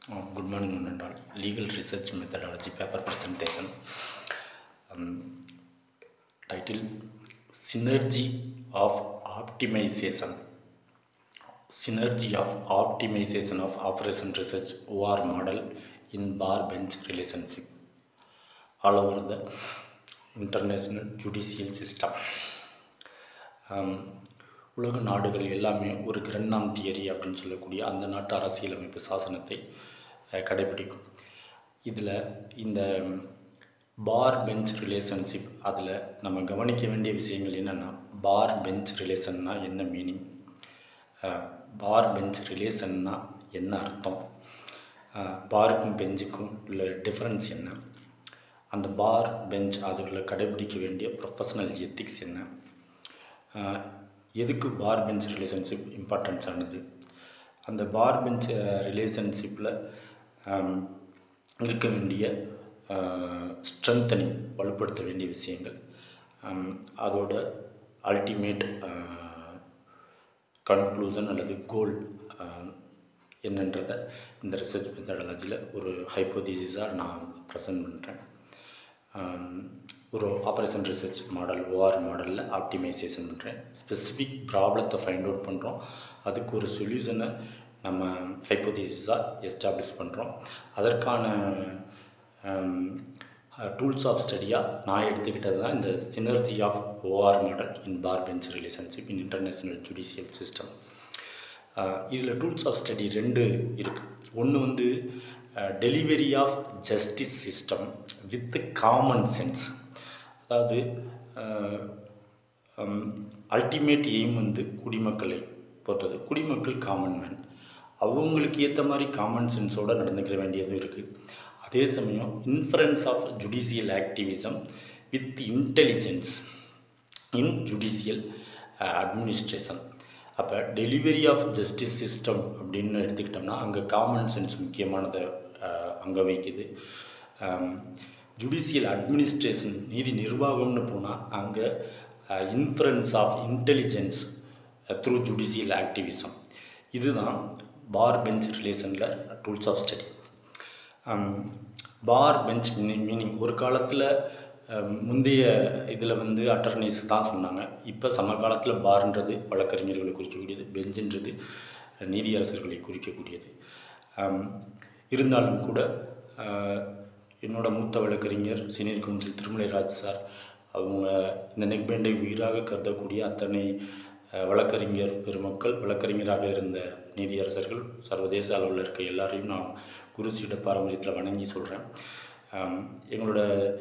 good morning என்றால் legal research methodology paper presentation title synergy of optimization synergy of optimization of operation research OR model in bar bench relationship all over the international judicial system um, உலக நாடுகள் எல்லாமே ஒரு கிரண்ணாம் theory அப்படின்னு சொல்லக்கூடிய அந்த நாட்டு அரசியலமைப்பு சாசனத்தை அஹ், கடைபிடிக்கும் இதில் இந்த பார் பெஞ்ச் ரிலேஷன்ஷிப் அதில் நம்ம கவனிக்க வேண்டிய விஷயங்கள் என்னென்னா பார் பெஞ்ச் ரிலேஷன்னா என்ன மீனிங் பார் பெஞ்ச் ரிலேஷன்னா என்ன அர்த்தம் பாருக்கும் பெஞ்சுக்கும் உள்ள டிஃப்ரென்ஸ் என்ன அந்த பார் பெஞ்ச் அதுக்குள்ள கடைபிடிக்க வேண்டிய ப்ரொஃபஷனல் எத்திக்ஸ் என்ன அஹ், எதுக்கு பார் பெஞ்ச் ரிலேஷன்ஷிப் இம்பார்ட்டன்ஸ் ஆனது அந்த பார் பெஞ்ச் ரிலேஷன்ஷிப்பில் இருக்க வேண்டிய ஸ்ட்ரென்தனிங் வலுப்படுத்த வேண்டிய விஷயங்கள் அம், அதோட அல்டிமேட் கன்க்ளூஷன் அல்லது கோல் என்னன்றதை இந்த ரிசர்ச் மெத்தடாலஜியில் ஒரு ஹைப்போதீசிஸாக நான் ப்ரெசென்ட் பண்ணுறேன் ஒரு ஆப்ரேஷன் ரிசர்ச் மாடல் ஓஆர் மாடலில் ஆப்டிமைசேஷன் பண்ணுறேன் ஸ்பெசிஃபிக் ப்ராப்ளத்தை ஃபைண்ட் அவுட் பண்ணுறோம் அதுக்கு ஒரு சொல்யூஷனை நம்ம ஹைப்போதீசிஸாக எஸ்டாப்ளிஷ் பண்ணுறோம் அதற்கான டூல்ஸ் ஆஃப் ஸ்டடியாக நான் எடுத்துக்கிட்டது தான் இந்த synergy of OR model in bar bench relationship in international judicial system இதில் டூல்ஸ் ஆஃப் ஸ்டடி ரெண்டு இருக்குது ஒன்று வந்து delivery of justice system with common sense அதாவது அல்டிமேட் எய்ம் வந்து குடிமக்களை பொறுத்தது குடிமக்கள் காமன் மேன் அவங்களுக்கு ஏற்ற மாதிரி காமன் சென்ஸோடு நடந்துக்கிற வேண்டியதும் இருக்குது அதே சமயம் inference of judicial activism with intelligence in judicial administration அப்போ டெலிவரி ஆஃப் ஜஸ்டிஸ் சிஸ்டம் அப்படின்னு எடுத்துக்கிட்டோம்னா அங்கே காமன் சென்ஸ் முக்கியமானதை அஹ், அங்கே வைக்குது ஜுடிஷியல் அட்மினிஸ்ட்ரேஷன் நீதி நிர்வாகம்னு போனால் அங்கே influence of intelligence through judicial activism இதுதான் பார் பெஞ்ச் ரிலேஷனில் tools of study bar bench meaning ஒரு காலத்தில் முந்தைய இதில் வந்து அட்டர்னிஸ் தான் சொன்னாங்க இப்போ சமகாலத்தில் பார்ன்றது வழக்கறிஞர்களை குறிக்கக்கூடியது பெஞ்சுன்றது நீதியரசர்களை குறிக்கக்கூடியது ஆம், இருந்தாலும் கூட ஆஹ், என்னோட மூத்த வழக்கறிஞர் சீனியர் கவுன்சில் திருமலைராஜ் சார் அவங்க இந்த நெக்பேண்டை உயிராக கருதக்கூடிய அத்தனை அஹ், வழக்கறிஞர் பெருமக்கள் வழக்கறிஞராக இருந்த நீதியரசர்கள் சர்வதேச அளவில் இருக்க எல்லாரையும் நான் குரு சீட பாரம்பரியத்தில் வணங்கி சொல்கிறேன் எங்களோட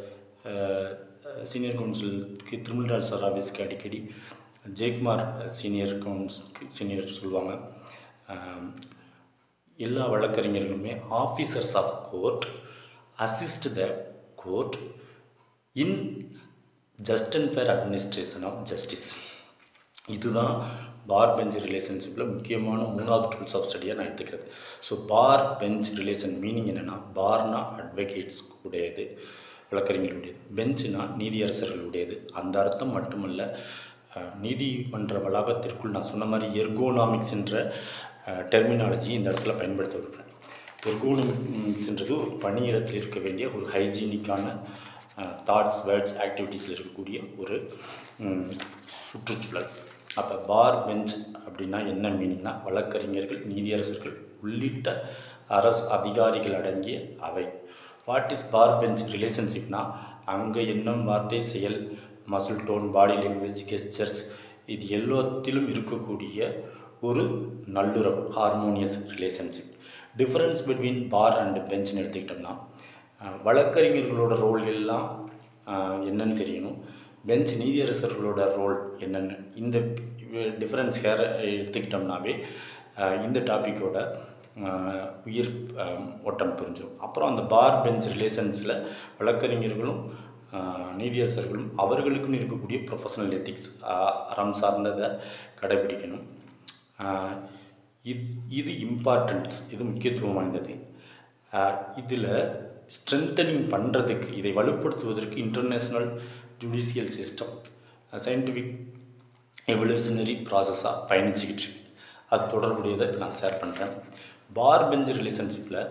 சீனியர் கவுன்சிலுக்கு திருமல்ராஜ் சார் ஆஃபீஸ்க்கு அடிக்கடி ஜெயக்குமார் சீனியர் கவுன்ஸ் சீனியர் சொல்லுவாங்க ஆம், எல்லா வழக்கறிஞர்களுமே officers of court assist the court in just and fair administration of justice இதுதான் பார் பெஞ்ச் ரிலேஷன்ஷிப்பில் முக்கியமான மூணாவது டூல்ஸ் ஆஃப் ஸ்டடியாக நான் எடுத்துக்கிறது so bar bench relation meaning என்னென்னா பார்னா அட்வொகேட்ஸ் உடையது வழக்கறிஞர்களுடையது பெஞ்சுனா நீதியரசர்களுடையது அந்த அர்த்தம் மட்டுமல்ல அஹ், நீதிமன்ற வளாகத்திற்குள் நான் சொன்ன மாதிரி எர்கோனாமிக்ஸ் என்ற டெர்மினாலஜி இந்த இடத்துல பயன்படுத்த விரும்புகிறேன் எர்கோனாமிக்ஸ்ன்றது ஒரு பணியிடத்தில் இருக்க வேண்டிய ஒரு ஹைஜீனிக்கான தாட்ஸ் வேர்ட்ஸ் ஆக்டிவிட்டீஸில் இருக்கக்கூடிய ஒரு ம், சுற்றுச்சூழல் அப்போ பார் பெஞ்ச் அப்படின்னா என்ன மீனிங்னா வழக்கறிஞர்கள் நீதியரசர்கள் உள்ளிட்ட அரசு அதிகாரிகள் அடங்கிய அவை வாட் இஸ் பார் பெஞ்ச் ரிலேஷன்ஷிப்னா அங்கே எண்ணம் வார்த்தை செயல் muscle tone body language gestures இது எல்லாத்திலும் இருக்கக்கூடிய ஒரு நல்லுறவு harmonious relationship difference between bar and பெஞ்ச்னு எடுத்துக்கிட்டோம்னா அஹ், வழக்கறிஞர்களோட ரோல் எல்லாம் அஹ், என்னன்னு தெரியணும் பெஞ்ச் நீதியரசர்களோட ரோல் என்னென்னு இந்த டிஃப்ரென்ஸ் ஹேர் எடுத்துக்கிட்டோம்னாவே அஹ், இந்த டாப்பிக்கோட அஹ், உயிர் அஹ், ஓட்டம் புரிஞ்சிடும் அப்புறம் அந்த பார் பெஞ்ச் ரிலேஷன்ஸில் வழக்கறிஞர்களும் அஹ், நீதியரசர்களும் அவர்களுக்குன்னு இருக்கக்கூடிய ப்ரொஃபஷனல் எத்திக்ஸ் அறம் சார்ந்ததை கடைபிடிக்கணும் அஹ், இது இது இம்பார்ட்டன்ஸ் இது முக்கியத்துவம் வாய்ந்தது இதில் ஸ்ட்ரென்தனிங் பண்ணுறதுக்கு இதை வலுப்படுத்துவதற்கு international judicial system scientific evolutionary ப்ராசஸாக பயணிச்சுக்கிட்டு இருக்கு அது தொடர்புடையதை நான் ஷேர் பண்ணுறேன் பார் பெஞ்ச் ரிலேஷன்ஷிப்பில்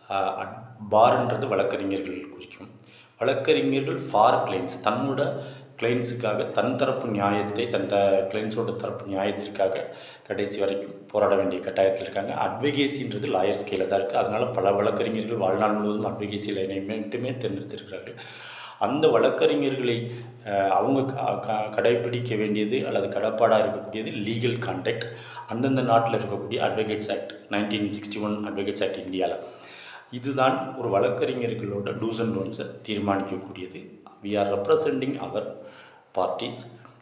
பார்ன்றது வழக்கறிஞர்கள் குறிக்கும் வழக்கறிஞர்கள் ஃபார் கிளைண்ட்ஸ் தன்னோட கிளைண்ட்ஸுக்காக தன் தரப்பு நியாயத்தை தன் த கிளைண்ட்ஸோட தரப்பு நியாயத்திற்காக கடைசி வரைக்கும் போராட வேண்டிய கட்டாயத்தில் இருக்காங்க அட்வகேசின்றது லாயர்ஸ் கீழே தான் இருக்குது அதனால் பல வழக்கறிஞர்கள் வாழ்நாள் முழுவதும் அட்வகேசி லைனை மட்டுமே தேர்ந்தெடுத்திருக்கிறார்கள் அந்த வழக்கறிஞர்களை அஹ், அவங்க க- க- கடைபிடிக்க வேண்டியது அல்லது கடப்பாடாக இருக்கக்கூடியது லீகல் கான்டாக்ட் அந்தந்த நாட்டில் இருக்கக்கூடிய advocates act nineteen sixty one advocates act இந்தியாவில் இதுதான் ஒரு வழக்கறிஞர்களோட டூஸ் அண்ட் டோன்ஸை தீர்மானிக்கக்கூடியது we are representing our parties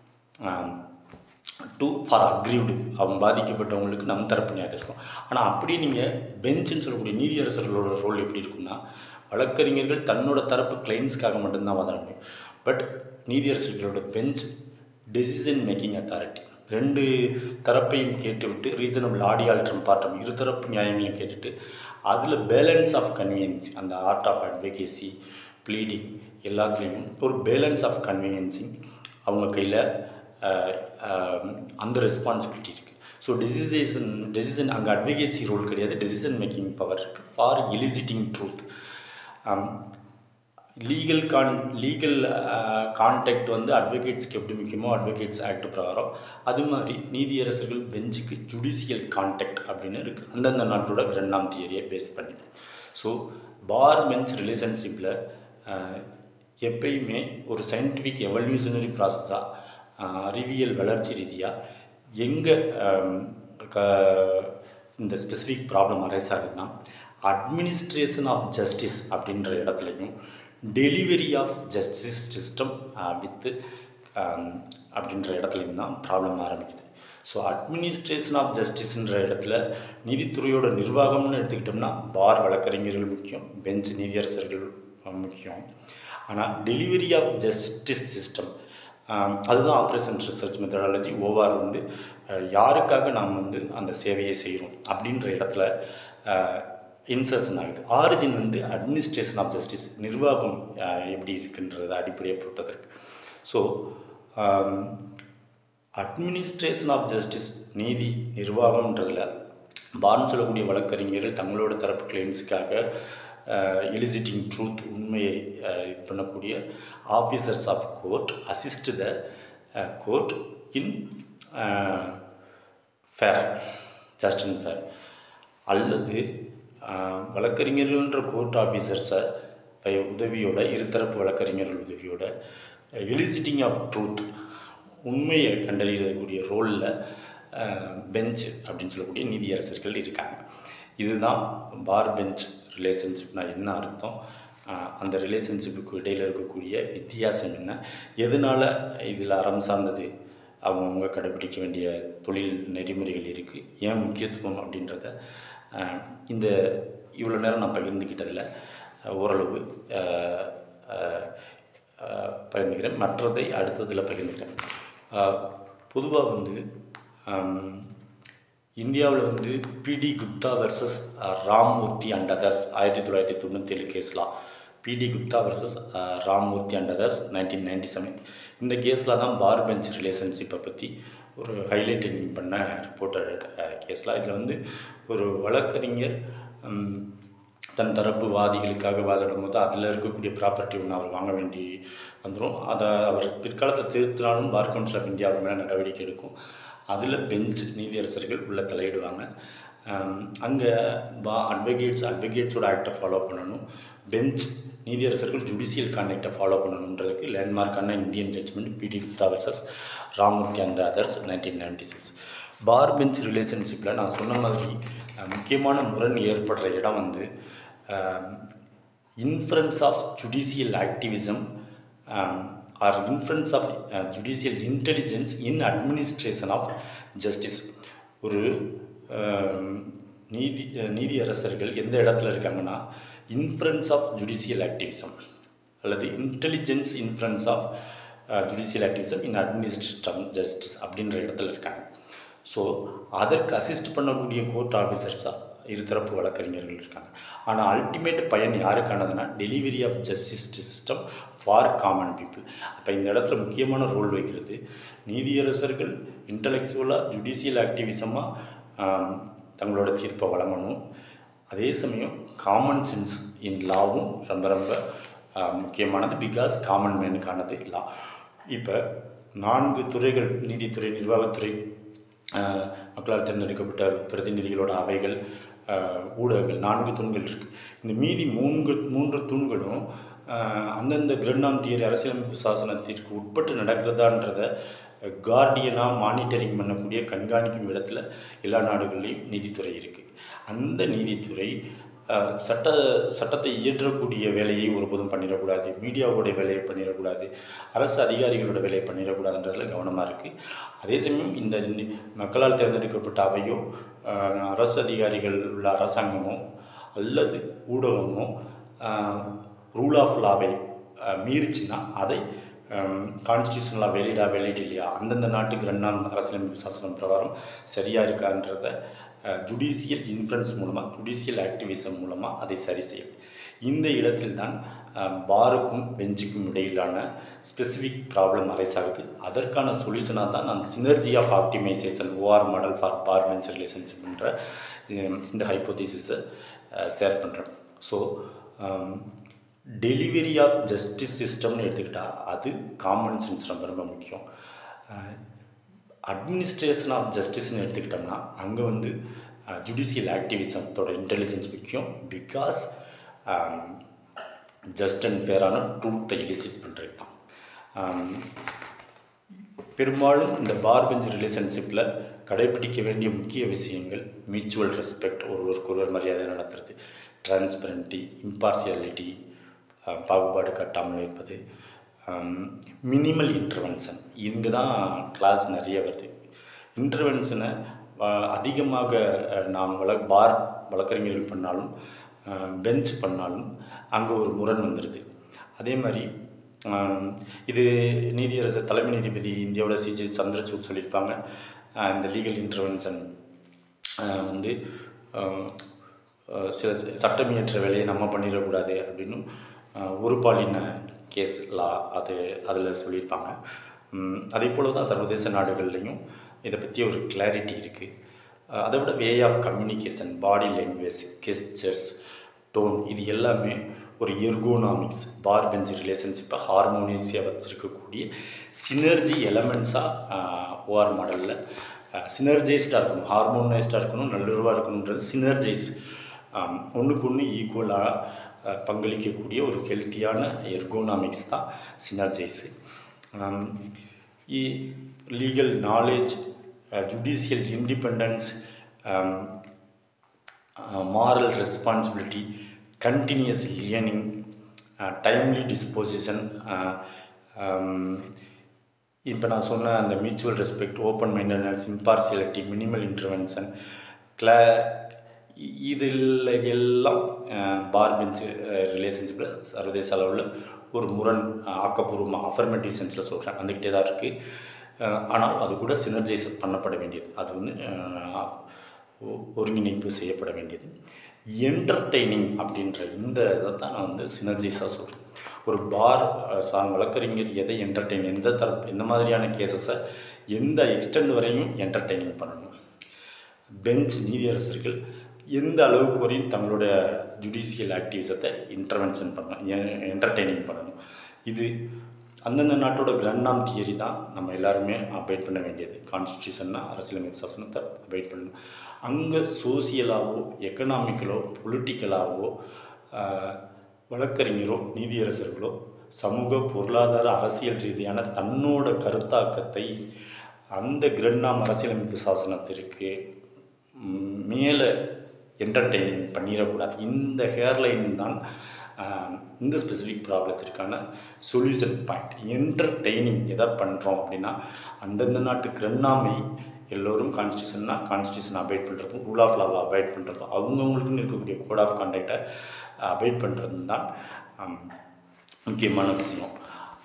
to for aggrieved அவங்க பாதிக்கப்பட்டவங்களுக்கு நம் தரப்பு நியாயத்தை சொல்லுவோம் ஆனால் அப்படியே நீங்கள் பெஞ்சுன்னு சொல்லக்கூடிய நீதியரசர்களோட ரோல் எப்படி இருக்குன்னா வழக்கறிஞர்கள் தன்னோட தரப்பு கிளைண்ட்ஸ்க்காக மட்டும்தான் வாதாட முடியும் பட் நீதியரசர்களோட பெஞ்ச் டெசிஷன் மேக்கிங் அத்தாரிட்டி ரெண்டு தரப்பையும் கேட்டுவிட்டு ரீசனபிள் ஆடி ஆல்ட்ரம் பார்ட்டம் இருதரப்பு நியாயங்களையும் கேட்டுட்டு அதில் பேலன்ஸ் ஆஃப் கன்வீனியன்ஸ் அந்த ஆர்ட் ஆஃப் அட்வொகேசி ப்ளீடிங் எல்லாத்துலேயும் ஒரு பேலன்ஸ் ஆஃப் கன்வீனியன்சிங் அவங்க கையில் அந்த ரெஸ்பான்சிபிலிட்டி இருக்குது ஸோ டெசிசேஷன் டெசிஷன் அங்கே அட்வொகேசி ரோல் கிடையாது டெசிஷன் மேக்கிங் பவர் இருக்குது for eliciting truth legal con legal contact வந்து அட்வொகேட்ஸ்க்கு எப்படி முக்கியமோ அட்வொகேட்ஸ் ஆக்ட் பிரகாரம் அது மாதிரி நீதியரசர்கள் பெஞ்சுக்கு ஜுடிஷியல் கான்டாக்ட் அப்படின்னு இருக்குது அந்தந்த நாட்டோட ரெண்டாம் தியரியை பேஸ் பண்ணி ஸோ பார் பெஞ்ச் ரிலேஷன்ஷிப்பில் எப்பயுமே ஒரு சயின்டிஃபிக் எவல்யூஷனரி ப்ராசஸாக அறிவியல் வளர்ச்சி ரீதியாக எங்கே க இந்த ஸ்பெசிஃபிக் ப்ராப்ளம் அரைஸ் ஆகுதுன்னா அட்மினிஸ்ட்ரேஷன் ஆஃப் ஜஸ்டிஸ் அப்படின்ற இடத்துலையும் delivery of justice system with அப்படின்ற இடத்துலையும் தான் ப்ராப்ளம் ஆரம்பிக்குது ஸோ அட்மினிஸ்ட்ரேஷன் ஆஃப் ஜஸ்டிஸ்ன்ற இடத்துல நீதித்துறையோட நிர்வாகம்னு எடுத்துக்கிட்டோம்னா பார் வழக்கறிஞர்கள் முக்கியம் பெஞ்ச் நீதியரசர்கள் முக்கியம் ஆனால் டெலிவரி ஆஃப் ஜஸ்டிஸ் சிஸ்டம் அதுதான் ஆப்ரேஷன் ரிசர்ச் மெத்தடாலஜி ஓவார் வந்து அஹ், யாருக்காக நாம் வந்து அந்த சேவையை செய்கிறோம் அப்படின்ற இடத்துல இன்சர்ஷன் ஆகுது ஆரிஜின் வந்து அட்மினிஸ்ட்ரேஷன் ஆஃப் ஜஸ்டிஸ் நிர்வாகம் அஹ், எப்படி இருக்குன்றத அடிப்படையை பொறுத்ததற்கு ஸோ அட்மினிஸ்ட்ரேஷன் ஆஃப் ஜஸ்டிஸ் நீதி நிர்வாகம்ன்றதில் பான் சொல்லக்கூடிய வழக்கறிஞர்கள் தங்களோட தரப்பு கிளைண்ட்ஸுக்காக எலிசிட்டிங் ட்ரூத் உண்மையை அஹ், இது பண்ணக்கூடிய officers of court assist the court in fair just and fair அல்லது ஆஹ், வழக்கறிஞர்கள்ன்ற கோர்ட் ஆஃபீஸர்ஸை உதவியோட இருதரப்பு வழக்கறிஞர்கள் உதவியோட எலிசிட்டிங் ஆஃப் ட்ரூத் உண்மையை கண்டறியக்கூடிய ரோலில் பெஞ்ச் அப்படின்னு சொல்லக்கூடிய நீதியரசர்கள் இருக்காங்க இதுதான் பார் பெஞ்ச் ரிலேஷன்ஷிப்னா என்ன அர்த்தம் ஆஹ், அந்த ரிலேஷன்ஷிப்புக்கு இடையில் இருக்கக்கூடிய வித்தியாசம் என்ன எதனால் இதில் அறம் சார்ந்தது அவங்கவுங்க கடைபிடிக்க வேண்டிய தொழில் நெறிமுறைகள் இருக்குது ஏன் முக்கியத்துவம் அப்படின்றத ஆஹ், இந்த இவ்வளோ நேரம் நான் பகிர்ந்துக்கிட்டதில் அஹ், ஓரளவு ஆஹ், ஆஹ், ஆஹ், பகிர்ந்துக்கிறேன் மற்றதை அடுத்ததில் பகிர்ந்துக்கிறேன் பொதுவாக வந்து இந்தியாவில் வந்து PD Gupta versus Rammurthy and others ஆயிரத்தி தொள்ளாயிரத்தி தொண்ணூற்றேழு கேஸ்லாம் PD Gupta versus Rammurthy and others nineteen ninety seven இந்த கேஸில் தான் பார் பெஞ்ச் ரிலேஷன்ஷிப்பை பற்றி ஒரு ஹைலைட்டிங் பண்ண ரிப்போர்ட்டர் கேஸில் இதில் வந்து ஒரு வழக்கறிஞர் ம், தன் தரப்பு வாதிகளுக்காக வாதிடும் போது அதில் இருக்கக்கூடிய ப்ராப்பர்ட்டி ஒன்று அவர் வாங்க வேண்டி வந்துடும் அதை அவர் பிற்காலத்தில் திருத்தினாலும் பார் கவுன்சில் ஆஃப் இந்தியா அவர் மேலே நடவடிக்கை எடுக்கும் அதில் பெஞ்ச் நீதியரசர்கள் உள்ள தலையிடுவாங்க அங்கே பா அட்வொகேட்ஸ் அட்வொகேட்ஸோட ஆக்டை ஃபாலோ பண்ணணும் பெஞ்ச் நீதியரசர்கள் ஜுடிஷியல் கான்டாக்டை ஃபாலோ பண்ணணுன்றதுக்கு லேண்ட்மார்க்கான Indian judgment PD Gupta versus Ramurthy and others nineteen ninety six bar bench ரிலேஷன்ஷிப்பில் நான் சொன்ன மாதிரி அஹ், முக்கியமான முரண் ஏற்படுற இடம் வந்து influence of judicial activism or influence of judicial intelligence in administration of justice ஒரு ஆம், நீதி நீதியரசர்கள் எந்த இடத்துல இருக்காங்கன்னா இன்ஃப்ளன்ஸ் ஆஃப் ஜுடிஷியல் ஆக்டிவிசம் அல்லது intelligence influence of judicial activism in administration justice அப்படின்ற இடத்துல இருக்காங்க ஸோ அதற்கு அசிஸ்ட் பண்ணக்கூடிய கோர்ட் ஆஃபீஸர்ஸாக இருதரப்பு வழக்கறிஞர்கள் இருக்காங்க ஆனால் அல்டிமேட் பயன் யாருக்கானதுன்னா delivery of justice system for common people அப்போ இந்த இடத்துல முக்கியமான ரோல் வைக்கிறது நீதியரசர்கள் இன்டலெக்சுவலாக ஜுடிஷியல் ஆக்டிவிசமாக தங்களோட தீர்ப்பை வழங்கணும் அதே சமயம் காமன் சென்ஸ் இன் லாவும் ரொம்ப ரொம்ப ஆஹ், முக்கியமானது பிகாஸ் காமன் மேனுக்கானது லா இப்போ நான்கு துறைகள் நீதித்துறை நிர்வாகத்துறை ஆஹ், மக்களால் தேர்ந்தெடுக்கப்பட்ட பிரதிநிதிகளோட அவைகள் ஆஹ், ஊடகங்கள் நான்கு தூண்கள் இருக்குது இந்த மீதி மூன்று மூன்று தூண்களும் ஆஹ், அந்தந்த கிரண்ணாம் தியரி அரசியலமைப்பு சாசனத்திற்கு உட்பட்டு நடக்கிறதான்றத கார்டியனாக மானிட்டரிங் பண்ணக்கூடிய கண்காணிக்கும் இடத்துல எல்லா நாடுகள்லேயும் நீதித்துறை இருக்குது அந்த நீதித்துறை அஹ், சட்ட சட்டத்தை இயற்றக்கூடிய வேலையை ஒருபோதும் பண்ணிடக்கூடாது மீடியாவோட வேலையை பண்ணிடக்கூடாது அரசு அதிகாரிகளோட வேலையை பண்ணிடக்கூடாதுன்றதுல கவனமாக இருக்குது அதே சமயம் இந்த நி- மக்களால் தேர்ந்தெடுக்கப்பட்ட அவையோ அஹ், அரசு அதிகாரிகள் உள்ள அரசாங்கமோ அல்லது ஊடகமோ ரூல் ஆஃப் லாவை மீறிச்சுன்னா அதை கான்ஸ்டியூஷனலாக வெளியிடா வெளியிடலையா அந்தந்த நாட்டுக்கு ரெண்டாம் அரசியலமைப்பு சாசனம் பிரகாரம் சரியாக இருக்கான்றத ஜுடிஷியல் இன்ஃப்ளூயன்ஸ் மூலமாக ஜுடிஷியல் ஆக்டிவிசம் மூலமாக அதை சரி செய்யும் இந்த இடத்தில் தான் பாருக்கும் பெஞ்சுக்கும் இடையிலான ஸ்பெசிஃபிக் ப்ராப்ளம் அரைஸ் ஆகுது அதற்கான சொல்யூஷனாக தான் நான் synergy of optimization OR model for bar bench ரிலேஷன்ஷிப்ன்ற இந்த ஹைப்போதிசிஸை ஷேர் பண்ணுறேன் ஸோ டெலிவரி ஆஃப் ஜஸ்டிஸ் சிஸ்டம்னு எடுத்துக்கிட்டால் அது காமன் சென்ஸ் ரொம்ப ரொம்ப முக்கியம் அட்மினிஸ்ட்ரேஷன் ஆஃப் ஜஸ்டிஸ்னு எடுத்துக்கிட்டோம்னா அங்கே வந்து ஜுடிஷியல் ஆக்டிவிசத்தோட இன்டெலிஜென்ஸ் முக்கியம் பிகாஸ் ஜஸ்ட் அண்ட் ஃபேரான ட்ரூத்தை எலிசிட் பண்ணுறது தான் ஆம், பெரும்பாலும் இந்த பார் பெஞ்ச் ரிலேஷன்ஷிப்பில் கடைபிடிக்க வேண்டிய முக்கிய விஷயங்கள் மியூச்சுவல் ரெஸ்பெக்ட் ஒருவருக்கு ஒருவர் மரியாதை நடத்துறது டிரான்ஸ்பரண்டி இம்பார்சியாலிட்டி பாகுபாடு காட்டாமல் இருப்பது மினிமல் இன்டர்வென்ஷன் இங்கே தான் கிளாஸ் நிறைய வருது இன்டர்வென்ஷனை அதிகமாக அஹ், நாம் வள பார் வழக்கறிஞர்கள் பண்ணாலும் பெஞ்ச் பண்ணாலும் அங்கே ஒரு முரண் வந்துடுது அதே மாதிரி ஆம், இது நீதியரசர் தலைமை நீதிபதி இந்தியாவோட சிஜி சந்திரசூட் சொல்லியிருப்பாங்க ஆஹ், இந்த லீகல் இன்டர்வென்ஷன் வந்து ஆஹ், ஆஹ், சில ச- சட்டம் இயற்ற வேலையை நம்ம பண்ணிடக்கூடாது அப்படின்னு ஆஹ், ஒரு பாலின கேஸ் லா அது அதில் சொல்லியிருப்பாங்க உம், அதே போல தான் சர்வதேச நாடுகள்லையும் இதை பற்றி ஒரு கிளாரிட்டி இருக்குது அதை விட way of communication body language gestures tone இது எல்லாமே ஒரு எர்கோனாமிக்ஸ் பார் பெஞ்ச் ரிலேஷன்ஷிப்பை ஹார்மோனியஸாக வச்சுருக்கக்கூடிய சினர்ஜி எலமெண்ட்ஸாக ஓஆர் மாடலில் சினர்ஜைஸ்டாக இருக்கணும் ஹார்மோனைஸ்டாக இருக்கணும் நல்லுறவாக இருக்கணுன்றது சினர்ஜைஸ் ஒன்றுக்கு ஒன்று ஈக்குவலாக பங்களிக்கக்கூடிய ஒரு ஹெல்த்தியான எர்கோனாமிக்ஸ் தான் synergise legal knowledge judicial independence moral responsibility continuous learning timely disposition இப்போ நான் சொன்ன அந்த mutual respect open mindedness impartiality minimal intervention கிளா இதில் எல்லாம் பார் பெஞ்ச் ரிலேஷன்ஷிப்பில் சர்வதேச அளவில் ஒரு முரண் அஹ், ஆக்கப்பூர்வமாக அஃபர்மேட்டிவ் சென்ஸில் சொல்கிறேன் வந்துக்கிட்டே தான் இருக்குது ஆனால் அது கூட சினர்ஜைஸ் பண்ணப்பட வேண்டியது அது வந்து அஹ், ஒ- ஒருங்கிணைப்பு செய்யப்பட வேண்டியது என்டர்டெய்னிங் அப்படின்ற இந்த இதை தான் நான் வந்து சினர்ஜிஸாக சொல்கிறேன் ஒரு பார் சாங் வழக்கறிஞர் எதை என்டர்டெயின் எந்த தரப்பு எந்த மாதிரியான கேசஸை எந்த எக்ஸ்டெண்ட் வரையும் என்டர்டெய்னிங் பண்ணணும் பெஞ்ச் நீதியரசர்கள் எந்த அளவுக்கு வரையும் தங்களோட ஜுடிஷியல் ஆக்டிவிசத்தை இன்டர்வென்ஷன் பண்ணணும் என்டர்டெய்னிங் பண்ணணும் இது அந்தந்த நாட்டோட கிரண்ணாம் தியரி தான் நம்ம எல்லாருமே அபைட் பண்ண வேண்டியது கான்ஸ்டியூஷன்னா அரசியலமைப்பு சாசனத்தை அபைட் பண்ணணும் அங்கே சோசியலாவோ எக்கனாமிக்கலோ பொலிட்டிக்கலாவோ வழக்கறிஞரோ நீதியரசர்களோ சமூக பொருளாதார அரசியல் ரீதியான தன்னோட கருத்தாக்கத்தை அந்த கிரண்ணாம் அரசியலமைப்பு சாசனத்திற்கு ம், மேலே என்டர்டெய்னிங் பண்ணிடக்கூடாது இந்த ஹேர்லைன் தான் ஆஹ், இந்த ஸ்பெசிஃபிக் ப்ராப்ளத்திற்கான சொல்யூஷன் பாயிண்ட் என்டர்டெய்னிங் எதை பண்ணுறோம் அப்படின்னா அந்தந்த நாட்டு கிரண்ணாமை எல்லோரும் கான்ஸ்டியூஷன்னா கான்ஸ்டியூஷன் அபைட் பண்ணுறதும் ரூல் ஆஃப் லாவை அபைட் பண்ணுறதும் அவங்கவுங்களுக்குன்னு இருக்கக்கூடிய கோட் ஆஃப் கான்டக்டை அபைட் பண்ணுறதும் தான் ஆம், முக்கியமான விஷயம்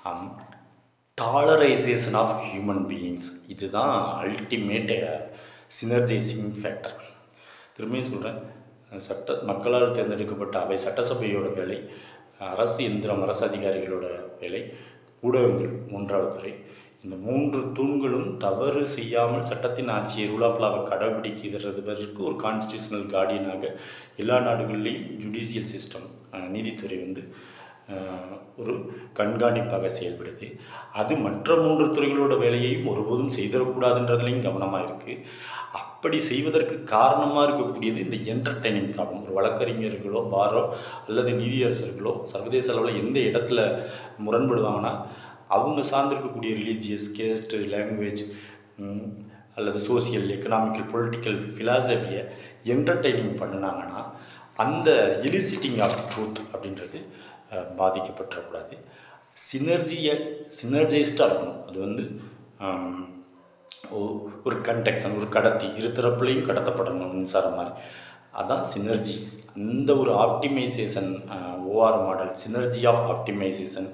டாலரைசேஷன் ஆஃப் ஹியூமன் பீயிங்ஸ் இதுதான் அல்டிமேட் சினர்ஜைசிங் ஃபேக்டர் திரும்பியும் சொல்கிறேன் சட்ட மக்களால் தேர்ந்தெடுக்கப்பட்ட அவை சட்டசபையோட வேலை அரசு எந்திரம் அரசு அதிகாரிகளோட வேலை ஊடகங்கள் மூன்றாவது துறை இந்த மூன்று தூண்களும் தவறு செய்யாமல் சட்டத்தின் ஆட்சியை ரூல் ஆஃப் லாவை கடைபிடிக்கிறதுக்கு ஒரு கான்ஸ்டியூஷனல் கார்டியனாக எல்லா நாடுகள்லேயும் ஜுடிஷியல் சிஸ்டம் நீதித்துறை வந்து அஹ், ஒரு கண்காணிப்பாக செயல்படுது அது மற்ற மூன்று துறைகளோட வேலையையும் ஒருபோதும் செய்திடக்கூடாதுன்றதுலையும் கவனமாக இருக்குது அப்படி செய்வதற்கு காரணமாக இருக்கக்கூடியது இந்த என்டர்டைனிங் ப்ராப்ளம் ஒரு வழக்கறிஞர்களோ பாரோ அல்லது நீதியரசர்களோ சர்வதேச அளவில் எந்த இடத்துல முரண்படுவாங்கன்னா அவங்க சார்ந்திருக்கக்கூடிய ரிலீஜியஸ் கேஸ்ட் லாங்குவேஜ் அல்லது சோசியல் எக்கனாமிக்கல் பொலிட்டிக்கல் ஃபிலாசபியை என்டர்டெய்னிங் பண்ணினாங்கன்னா அந்த எலிசிட்டிங் ஆஃப் ட்ரூத் அப்படின்றது அஹ், பாதிக்கப்பட்டுறக்கூடாது சினர்ஜியை சினர்ஜைஸ்டாக இருக்கணும் அது வந்து ஆம், ஒ- ஒரு கண்டெக்ஷன் ஒரு கடத்தி இரு தரப்புலையும் கடத்தப்படணும் மின்சாரம் மாதிரி அதான் சினர்ஜி அந்த ஒரு optimization OR model synergy of optimization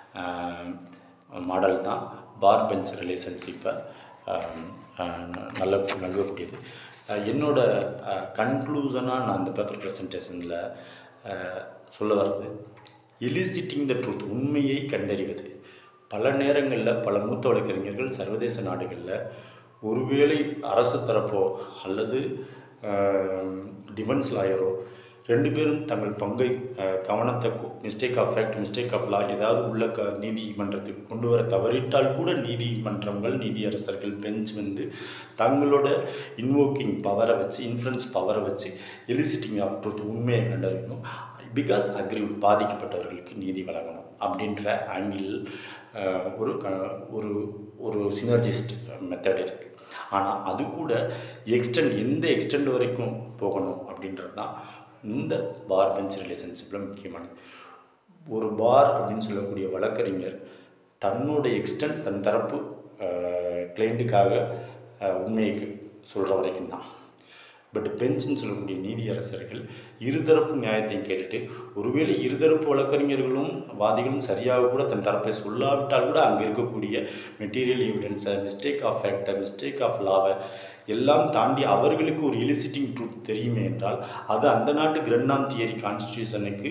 model தான் பார் பெஞ்ச் ரிலேஷன்ஷிப்பை நல்ல நல்கக்கூடியது அஹ், என்னோட கன்க்ளூஷனாக நான் அந்த பேப்பர் ப்ரெசன்டேஷனில் சொல்ல வர்றது எலிசிட்டிங் த ட்ரூத் உண்மையை கண்டறிவது பல நேரங்களில் பல மூத்த வழக்கறிஞர்கள் சர்வதேச நாடுகளில் ஒருவேளை அரசு தரப்போ அல்லது டிஃபென்ஸ் லாயரோ ரெண்டு பேரும் தங்கள் பங்கை அஹ், கவனத்தை mistake of fact mistake of law ஏதாவது உள்ள க நீதிமன்றத்துக்கு கொண்டு வர தவறிட்டால் கூட நீதிமன்றங்கள் நீதியரசர்கள் பெஞ்ச் வந்து தங்களோட இன்வோக்கிங் பவரை வச்சு இன்ஃப்ளூயன்ஸ் பவரை வச்சு எலிசிட்டிங் ஆஃப் ட்ரூத் உண்மையை கண்டறியணும் பிகாஸ் அக்ரி பாதிக்கப்பட்டவர்களுக்கு நீதி வழங்கணும் அப்படின்ற ஆங்கிள் ஒரு க ஒரு ஒரு சினர்ஜிஸ்ட் மெத்தட் இருக்குது ஆனால் அது கூட எக்ஸ்டெண்ட் எந்த எக்ஸ்டெண்ட் வரைக்கும் போகணும் அப்படின்றது தான் இந்த பார் பெஞ்ச் ரிலேஷன்ஷிப்பில் முக்கியமானது ஒரு பார் அப்படின்னு சொல்லக்கூடிய வழக்கறிஞர் தன்னோட எக்ஸ்டென்ட் தன் தரப்பு கிளைண்ட்டுக்காக உண்மையை சொல்கிற வரைக்கும் தான் பட் பெஞ்சுன்னு சொல்லக்கூடிய நீதியரசர்கள் இருதரப்பு நியாயத்தையும் கேட்டுட்டு ஒருவேளை இருதரப்பு வழக்கறிஞர்களும் வாதிகளும் சரியாக கூட தன் தரப்பை சொல்லாவிட்டால் கூட அங்கே இருக்கக்கூடிய மெட்டீரியல் எவிடன்ஸை மிஸ்டேக் ஆஃப் ஃபேக்டை மிஸ்டேக் ஆஃப் லாவை எல்லாம் தாண்டி அவர்களுக்கு ஒரு எலிசிட்டிங் ட்ரூத் தெரியுமே என்றால் அது அந்த நாட்டு கிரண்டாம் தியரி கான்ஸ்டியூஷனுக்கு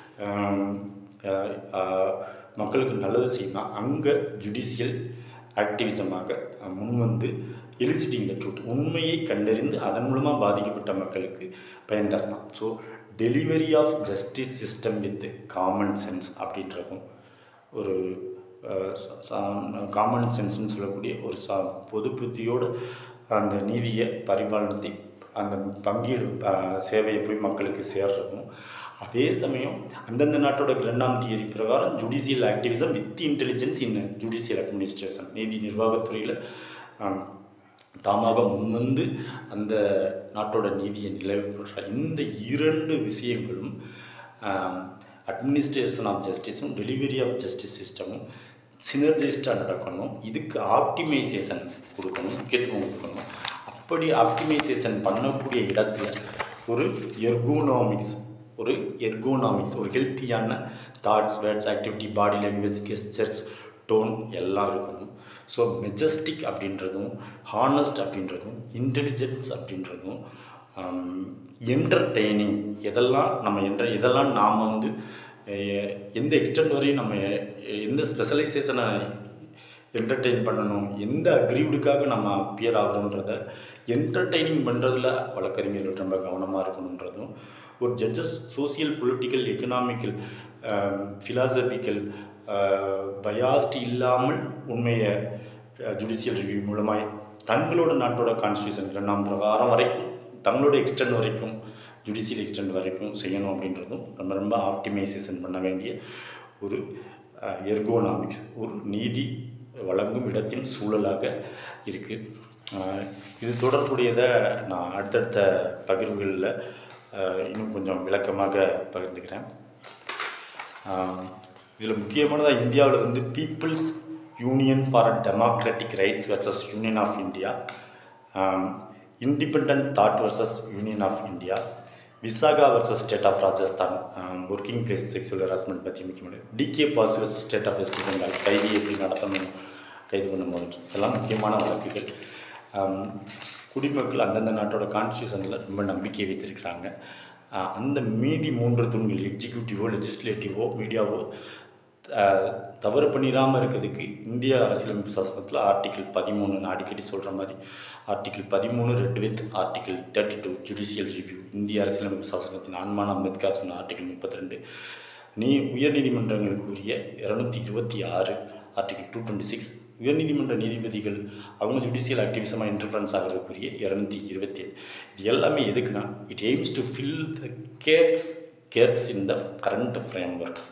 மக்களுக்கு நல்லது செய்யுமா அங்கே ஜுடிஷியல் ஆக்டிவிசமாக முன்வந்து எலிசிட்டிங் த ட்ரூத் உண்மையை கண்டறிந்து அதன் மூலமாக பாதிக்கப்பட்ட மக்களுக்கு பயன் தரலாம் so delivery of justice system with common sense அப்படின்றதும் ஒரு காமன் சென்ஸ்னு சொல்லக்கூடிய ஒரு சா பொது புத்தியோடு அந்த நீதியை பரிபாலனத்தை அந்த பங்கீடு அஹ், சேவையை போய் மக்களுக்கு சேர்றதும் அதே சமயம் அந்தந்த நாட்டோட கிரண்டாம் தியரி பிரகாரம் judicial activism with intelligence in judicial administration நீதி நிர்வாகத்துறையில் தாமாக முன்வந்து அந்த நாட்டோட நீதியை நிலவுபடுற இந்த இரண்டு விஷயங்களும் அட்மினிஸ்ட்ரேஷன் ஆஃப் ஜஸ்டிஸும் டெலிவரி ஆஃப் ஜஸ்டிஸ் சிஸ்டமும் சினர்ஜிஸ்டாக நடக்கணும் இதுக்கு ஆப்டிமைசேஷன் கொடுக்கணும் முக்கியத்துவம் கொடுக்கணும் அப்படி ஆப்டிமைசேஷன் பண்ணக்கூடிய இடத்துல ஒரு எர்கோனாமிக்ஸ் ஒரு எர்கோனாமிக்ஸ் ஒரு ஹெல்த்தியான thoughts words activity body language gestures tone எல்லாம் இருக்கணும் ஸோ மெஜஸ்டிக் அப்படின்றதும் ஹானஸ்ட் அப்படின்றதும் இன்டெலிஜென்ஸ் அப்படின்றதும் என்டர்டெய்னிங் எதெல்லாம் நம்ம என்ற இதெல்லாம் நாம் வந்து அஹ், எந்த எக்ஸ்டென்ட் வரையும் நம்ம எந்த ஸ்பெஷலைசேஷனை என்டர்டெயின் பண்ணணும் எந்த அக்ரீவ்டுக்காக நம்ம அப்பியர் ஆகிறோன்றத என்டர்டெய்னிங் பண்ணுறதுல வழக்கறிஞர்கள் ரொம்ப கவனமாக இருக்கணுன்றதும் ஒரு judges social political economical philosophical biased இல்லாமல் உண்மையை ஜுடிஷியல் ரிவ்யூ மூலமாக தங்களோட நாட்டோட கான்ஸ்டியூஷன் இரண்டாம் பிரகாரம் வரைக்கும் தங்களோட எக்ஸ்டென்ட் வரைக்கும் ஜுடிஷியல் எக்ஸ்டென்ட் வரைக்கும் செய்யணும் அப்படின்றதும் ரொம்ப ரொம்ப ஆப்டிமைசேஷன் பண்ண வேண்டிய ஒரு எர்கோனாமிக்ஸ் ஒரு நீதி வழங்கும் இடத்தின் சூழலாக இருக்குது இது தொடர்புடையதை நான் அடுத்தடுத்த பகிர்வுகளில் அஹ், இன்னும் கொஞ்சம் விளக்கமாக பகிர்ந்துக்கிறேன் இதில் முக்கியமானதாக இந்தியாவில் வந்து people's union for democratic rights versus union of India independent thought versus union of India Vishaka versus state of Rajasthan working place sexual harassment பற்றி முக்கியமானது DK Basu versus state of West Bengal கைதி எப்படி நடத்தணும் கைது பண்ணும்போது இதெல்லாம் முக்கியமான வழக்குகள் ஆம், குடிமக்கள் அந்தந்த நாட்டோட கான்ஸ்டியூஷனில் ரொம்ப நம்பிக்கை வைத்திருக்கிறாங்க ஆஹ், அந்த மீதி மூன்று தூண்கள் எக்ஸிக்யூட்டிவோ லெஜிஸ்லேட்டிவோ மீடியாவோ அஹ், தவறு பண்ணிடாமல் இருக்கிறதுக்கு இந்திய அரசியலமைப்பு சாசனத்தில் ஆர்டிகிள் பதிமூணு நான் அடிக்கடி சொல்கிற மாதிரி ஆர்டிகிள் பதிமூணு read with article thirty two judicial review இந்திய அரசியலமைப்பு சாசனத்தின் அன்மான் அம்பேத்கர் சொன்ன ஆர்டிகிள் முப்பத்தி ரெண்டு நீ உயர்நீதிமன்றங்களுக்கு உரிய இரநூத்தி இருபத்தி ஆறு ஆர்டிகிள் டூ டுவெண்ட்டி சிக்ஸ் உயர்நீதிமன்ற நீதிபதிகள் அவங்க ஜுடிஷியல் ஆக்டிவிசமாக இன்டர்ஃபரன்ஸ் ஆகிறதுக்குரிய இரநூத்தி இருபத்தி ஏழு இது எல்லாமே எதுக்குன்னா it aims to fill the gaps gaps in the current frame work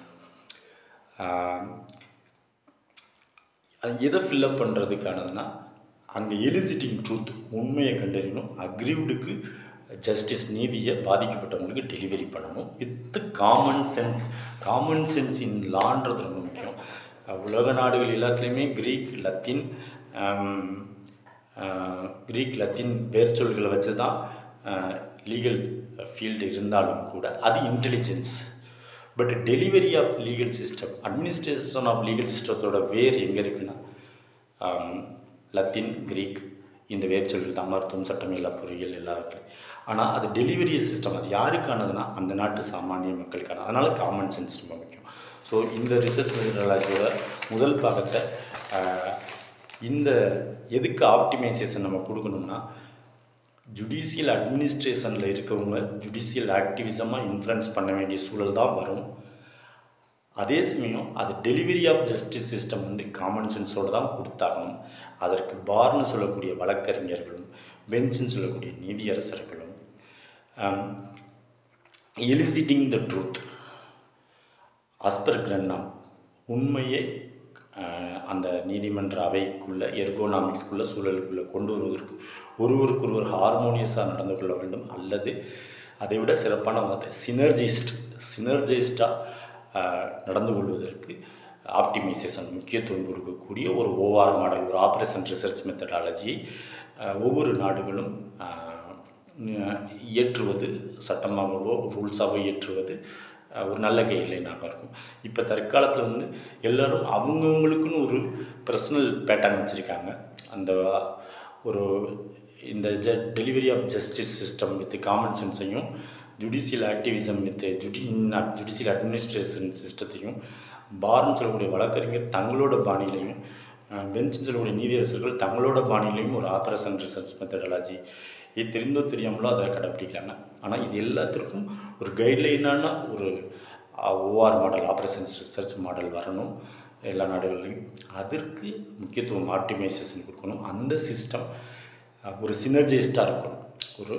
எதை ஃபில்லப் பண்ணுறதுக்கானதுன்னா அங்கே எலிசிட்டிங் ட்ரூத் உண்மையை கண்டறியணும் அக்ரீவ்டுக்கு ஜஸ்டிஸ் நீதியை பாதிக்கப்பட்டவங்களுக்கு டெலிவரி பண்ணணும் with common sense common sense in லான்றது ரொம்ப முக்கியம் அஹ் உலக நாடுகள் எல்லாத்துலேயுமே கிரீக் லத்தீன் ஆம், ஆஹ், கிரீக் லத்தீன் வேர்ச்சொல்களை வச்சு தான் லீகல் ஃபீல்டு இருந்தாலும் கூட அது intelligence but delivery of legal system administration of legal சிஸ்டத்தோட வேர் எங்கே இருக்குன்னா ஆம், லத்தீன் கிரீக் இந்த வேர்ச்சொல்கள் தான் மருத்துவம் சட்டம் எல்லா பொறியியல் எல்லாத்துலையும் ஆனால் அது டெலிவரி சிஸ்டம் அது யாருக்கானதுன்னா அந்த நாட்டு சாமானிய மக்களுக்கான அதனால் காமன் சென்ஸ் ரொம்ப முக்கியம் ஸோ இந்த ரிசர்ச் மெத்தடாலஜியோட முதல் பாகத்தை ஆஹ், இந்த எதுக்கு ஆப்டிமைசேஷன் நம்ம கொடுக்கணும்னா ஜுடிஷியல் அட்மினிஸ்ட்ரேஷனில் இருக்கவங்க ஜுடிஷியல் ஆக்டிவிசமாக இன்ஃப்ளூயன்ஸ் பண்ண வேண்டிய சூழல் தான் வரும் அதே சமயம் அது டெலிவரி ஆஃப் ஜஸ்டிஸ் சிஸ்டம் வந்து காமன் சென்ஸோடு தான் கொடுத்தாகணும் அதற்கு பார்னு சொல்லக்கூடிய வழக்கறிஞர்களும் பெஞ்சுன்னு சொல்லக்கூடிய நீதியரசர்களும் எலிசிட்டிங் த ட்ரூத் ஆஸ்பர் கிரன்னா உண்மையை அஹ், அந்த நீதிமன்ற அவைக்குள்ள எர்கோனாமிக்ஸ்குள்ள சூழலுக்குள்ளே கொண்டு வருவதற்கு ஒருவருக்கொருவர் ஹார்மோனியஸாக நடந்து கொள்ள வேண்டும் அல்லது அதை விட சிறப்பான வார்த்தை சினர்ஜிஸ்ட் சினர்ஜிஸ்டாக நடந்து கொள்வதற்கு ஆப்டிமைசேஷன் முக்கியத்துவம் கொடுக்கக்கூடிய ஒரு ஓஆர் மாடல் ஒரு ஆப்ரேஷன் ரிசர்ச் மெத்தடாலஜியை ஒவ்வொரு நாடுகளும் அஹ், இயற்றுவது சட்டமாகவோ ரூல்ஸாகவோ இயற்றுவது அஹ், ஒரு நல்ல கைட்லைனாக இருக்கும் இப்போ தற்காலத்தில் வந்து எல்லோரும் அவங்கவுங்களுக்குன்னு ஒரு பர்சனல் பேட்டர்ன் வச்சுருக்காங்க அந்த ஒரு இந்த ஜ delivery of justice system with common சென்ஸையும் ஜுடிஷியல் ஆக்டிவிசம் வித் ஜுடி ஜுடிஷியல் அட்மினிஸ்ட்ரேஷன் சிஸ்டத்தையும் பார்னு சொல்லக்கூடிய வழக்கறிஞர் தங்களோட பாணியிலையும் பெஞ்சுன்னு சொல்லக்கூடிய நீதியரசர்கள் தங்களோட பாணியிலையும் ஒரு ஆப்ரேஷன் ரிசர்ச் மெத்தடாலஜி இது தெரிந்தோ தெரியாமலோ அதை கடைப்பிடிக்கிறாங்க ஆனால் இது எல்லாத்திற்கும் ஒரு கைட்லைனான ஒரு OR model operation research model வரணும் எல்லா நாடுகள்லையும் அதற்கு முக்கியத்துவம் ஆப்டிமைசேஷன் கொடுக்கணும் அந்த சிஸ்டம் ஒரு சினர்ஜிஸ்டாக இருக்கணும் ஒரு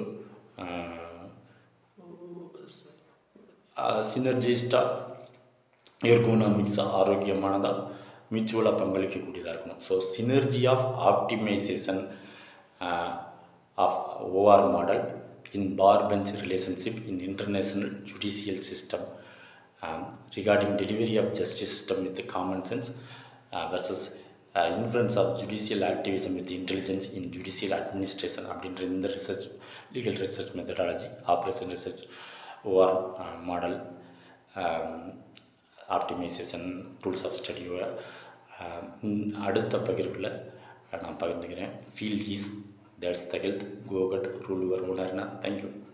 சினர்ஜிஸ்டாக எர்கோனாமிக்ஸாக ஆரோக்கியமானதாக மியூச்சுவலாக பங்களிக்கக்கூடியதாக இருக்கணும் so synergy of optimization of OR model in bar bench relationship in international judicial system regarding delivery of justice system with the common sense uh, versus uh, influence of judicial activism with intelligence in judicial administration அப்படின்ற இந்த research legal research methodology operation research OR model optimization tools of ஸ்டடியோட அடுத்த பகிர்வில் நான் பகிர்ந்துக்கிறேன் feel he's that's the health கோகட் rule your ஓனர்னா thank you